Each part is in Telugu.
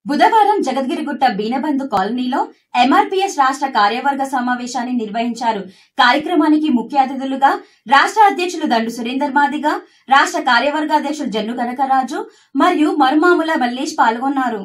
బుధవారం జగద్గిరిగుట్ట బీనబంధు కాలనీలో ఎంఆర్పీఎస్ రాష్ట్ర కార్యవర్గ సమావేశాన్ని నిర్వహించారు కార్యక్రమానికి ముఖ్య అతిథులుగా రాష్ట్ర అధ్యక్షులు దండు సురేందర్ మాదిగ రాష్ట్ర కార్యవర్గ అధ్యక్షులు జన్ను కనకరాజు మరియు మరుమాముల మల్లేష్ పాల్గొన్నారు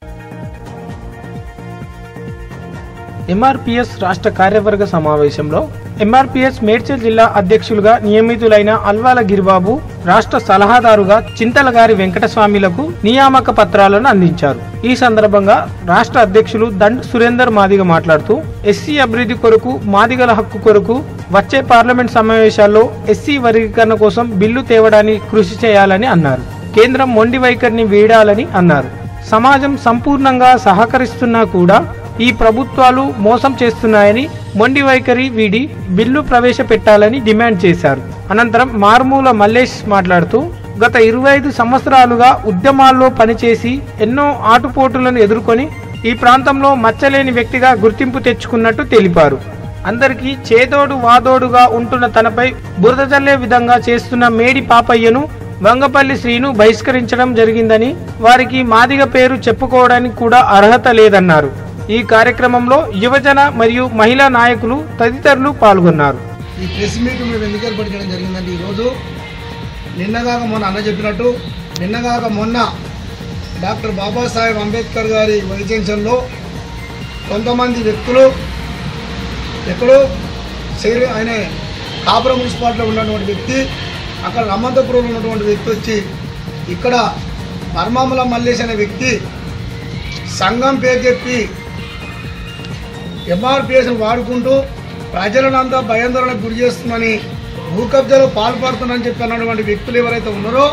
ఎంఆర్పీఎస్ రాష్ట్ర కార్యవర్గ సమావేశంలో ఎంఆర్పీఎస్ మేడ్చల్ జిల్లా అధ్యక్షులుగా నియమితులైన అల్వాల గిరిబాబు రాష్ట్ర సలహాదారుగా చింతలగారి వెంకటస్వామిలకు నియామక పత్రాలను అందించారు ఈ సందర్భంగా రాష్ట్ర అధ్యక్షులు దండ్ సురేందర్ మాదిగ మాట్లాడుతూ ఎస్సీ అభివృద్ధి కొరకు మాదిగల హక్కు కొరకు వచ్చే పార్లమెంట్ సమావేశాల్లో ఎస్సీ వర్గీకరణ కోసం బిల్లు తేవడానికి కృషి చేయాలని అన్నారు కేంద్రం మొండి వైఖరిని వీడాలని అన్నారు సమాజం సంపూర్ణంగా సహకరిస్తున్నా కూడా ఈ ప్రభుత్వాలు మోసం చేస్తున్నాయని మొండి వైఖరి వీడి బిల్లు ప్రవేశపెట్టాలని డిమాండ్ చేశారు అనంతరం మార్మూల మల్లేష్ మాట్లాడుతూ గత ఇరవై ఐదు సంవత్సరాలుగా ఉద్యమాల్లో పనిచేసి ఎన్నో ఆటుపోటులను ఎదుర్కొని ఈ ప్రాంతంలో మచ్చలేని వ్యక్తిగా గుర్తింపు తెచ్చుకున్నట్టు తెలిపారు అందరికీ చేదోడు వాదోడుగా ఉంటున్న తనపై బురద చల్లే విధంగా చేస్తున్న మేడి పాపయ్యను వంగపల్లి శ్రీను బహిష్కరించడం జరిగిందని వారికి మాదిగ పేరు చెప్పుకోవడానికి కూడా అర్హత లేదన్నారు ఈ కార్యక్రమంలో యువజన మరియు మహిళా నాయకులు తదితరులు పాల్గొన్నారు ఈ ప్రెస్ మీట్ మేము ఎందుకు ఏర్పాటు చేయడం జరిగిందంటే ఈరోజు నిన్నగాక మొన్న అన్న చెప్పినట్టు నిన్నగాక మొన్న డాక్టర్ బాబాసాహెబ్ అంబేద్కర్ గారి వైజెన్షన్లో కొంతమంది వ్యక్తులు ఎక్కడో శైలి ఆయన కాపురం మున్సిపాలిటీలో ఉన్నటువంటి వ్యక్తి అక్కడ రమంతపురంలో ఉన్నటువంటి వ్యక్తి వచ్చి ఇక్కడ మర్మాముల మల్లేష్ అనే వ్యక్తి సంఘం పేరు చెప్పి ఎంఆర్పిఎస్ని వాడుకుంటూ ప్రజలనంతా భయాందోళనకు గురి చేస్తుందని భూ కబ్జాలో పాల్పడుతుందని చెప్పి అన్నటువంటి వ్యక్తులు ఎవరైతే ఉన్నారో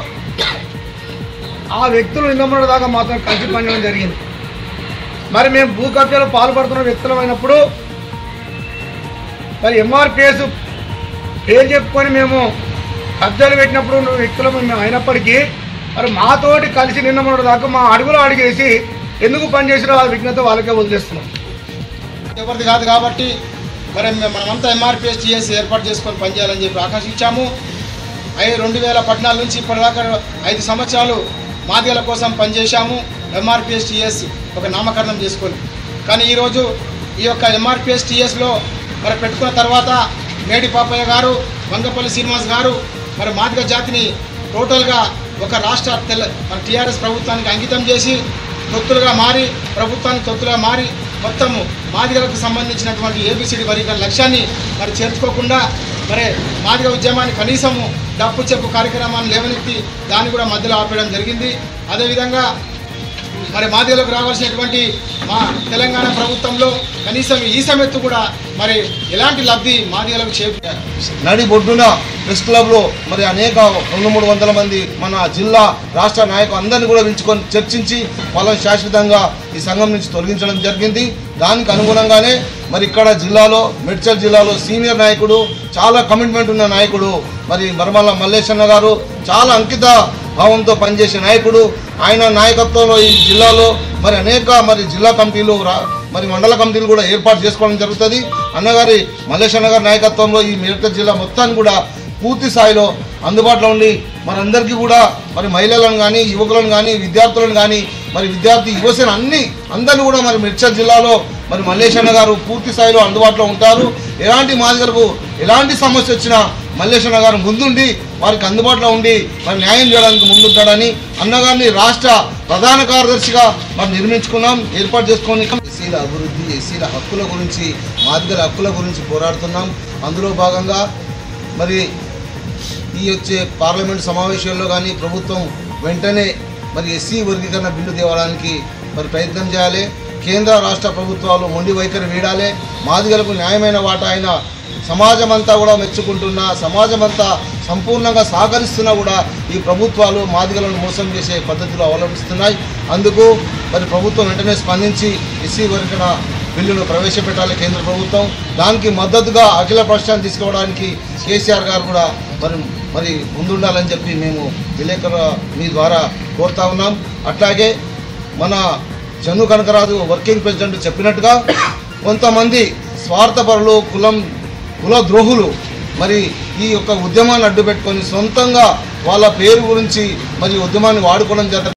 ఆ వ్యక్తులు నిన్న దాకా మాత్రం కలిసి పనిచేయడం జరిగింది మరి మేము భూ కబ్జాలో పాల్పడుతున్న వ్యక్తులం అయినప్పుడు మరి ఎంఆర్పిఎస్ పేరు చెప్పుకొని మేము కబ్జాలు పెట్టినప్పుడు నువ్వు వ్యక్తులం మేము అయినప్పటికీ మరి మాతోటి కలిసి నిన్న మొన్నటి దాకా మా అడుగులో అడిగేసి ఎందుకు పనిచేసినా వాళ్ళ విఘ్నత వాళ్ళకే వదిలేస్తున్నాం ఎవరిది కాదు కాబట్టి మరి మే- మనమంతా ఎంఆర్పిఎస్ టీఎస్ ఏర్పాటు చేసుకొని పనిచేయాలని చెప్పి ఆకాంక్షించాము ఐదు రెండు వేల పద్నాలుగు నుంచి ఇప్పటిదాకా ఐదు సంవత్సరాలు మాదిగల కోసం పనిచేశాము ఎంఆర్పిఎస్ టీఎస్ ఒక నామకరణం చేసుకొని కానీ ఈరోజు ఈ యొక్క ఎంఆర్పిఎస్ టీఎస్లో మరి పెట్టుకున్న తర్వాత మేడి పాపయ్య గారు వంగపల్లి శ్రీనివాస్ గారు మరి మాదిగ జాతిని టోటల్గా ఒక రాష్ట్ర తెల మన టీఆర్ఎస్ ప్రభుత్వానికి అంకితం చేసి తొత్తులుగా మారి ప్రభుత్వానికి తొత్తులుగా మారి మొత్తము మాదిగలకు సంబంధించినటువంటి ఏబిసిడి వర్గీకరణ లక్ష్యాన్ని మరి చేర్చుకోకుండా మరి మాదిగ ఉద్యమాన్ని కనీసము డప్పు చెప్పు కార్యక్రమాన్ని లేవనెత్తి దాన్ని కూడా మధ్యలో ఆపేయడం జరిగింది అదేవిధంగా మరి మాదిగలకు రావాల్సినటువంటి మా తెలంగాణ ప్రభుత్వంలో కనీసం ఈ సమెత్తు కూడా మరి ఎలాంటి లబ్ధి మాదిగలకు చే నడి బొడ్డున ప్రెస్ క్లబ్లో మరి అనేక రెండు మూడు వందల మంది మన జిల్లా రాష్ట్ర నాయకులు అందరినీ కూడా పిలుచుకొని చర్చించి వాళ్ళని శాశ్వతంగా ఈ సంఘం నుంచి తొలగించడం జరిగింది దానికి అనుగుణంగానే మరి ఇక్కడ జిల్లాలో మెడ్చల్ జిల్లాలో సీనియర్ నాయకుడు చాలా కమిట్మెంట్ ఉన్న నాయకుడు మరి మరమల్ల మల్లేశన్న గారు చాలా అంకిత భావంతో పనిచేసే నాయకుడు ఆయన నాయకత్వంలో ఈ జిల్లాలో మరి అనేక మరి జిల్లా కమిటీలు రా- మరి మండల కమిటీలు కూడా ఏర్పాటు చేసుకోవడం జరుగుతుంది అన్నగారి మల్లేశన్న గారి నాయకత్వంలో ఈ మేడ్చల్ జిల్లా మొత్తాన్ని కూడా పూర్తి స్థాయిలో అందుబాటులో ఉండి మనందరికీ కూడా మరి మహిళలను కానీ యువకులను కానీ విద్యార్థులను కానీ మరి విద్యార్థి యువసేన అన్ని అందరినీ కూడా మరి మిర్చల్ జిల్లాలో మరి మల్లేశన్న గారు పూర్తి స్థాయిలో అందుబాటులో ఉంటారు ఎలాంటి మాదిగలకు ఎలాంటి సమస్య వచ్చినా మల్లేశన్న గారు ముందుండి వారికి అందుబాటులో ఉండి మరి న్యాయం చేయడానికి ముందుంటాడని అన్నగారిని రాష్ట్ర ప్రధాన కార్యదర్శిగా మరి నిర్మించుకున్నాం ఏర్పాటు చేసుకొని ఎస్సీల అభివృద్ధి ఎస్సీల హక్కుల గురించి మాదిగల హక్కుల గురించి పోరాడుతున్నాం అందులో భాగంగా మరి ఈ వచ్చే పార్లమెంట్ సమావేశాల్లో కానీ ప్రభుత్వం వెంటనే మరి ఎస్సీ వర్గీకరణ బిల్లు తేవడానికి మరి ప్రయత్నం చేయాలి కేంద్ర రాష్ట్ర ప్రభుత్వాలు మొండి వైఖరి వీడాలి మాదిగలకు న్యాయమైన వాటా అయిన సమాజం అంతా కూడా మెచ్చుకుంటున్నా సమాజం అంతా సంపూర్ణంగా సహకరిస్తున్నా కూడా ఈ ప్రభుత్వాలు మాదిగలను మోసం చేసే పద్ధతులు అవలంబిస్తున్నాయి అందుకు మరి ప్రభుత్వం వెంటనే స్పందించి ఎస్సీ వర్గీకరణ బిల్లును ప్రవేశపెట్టాలి కేంద్ర ప్రభుత్వం దానికి మద్దతుగా అఖిల పక్షాన్ని తీసుకోవడానికి కేసీఆర్ గారు కూడా మరి మరి ముందుండాలని చెప్పి మేము విలేకరుల మీ ద్వారా కోరుతా ఉన్నాం అట్లాగే మన జన్ను కనకరాజు వర్కింగ్ ప్రెసిడెంట్ చెప్పినట్టుగా కొంతమంది స్వార్థపరులు కులం కుల ద్రోహులు మరి ఈ యొక్క ఉద్యమాన్ని అడ్డుపెట్టుకొని సొంతంగా వాళ్ళ పేరు గురించి మరి ఉద్యమాన్ని వాడుకోవడం జరుగుతుంది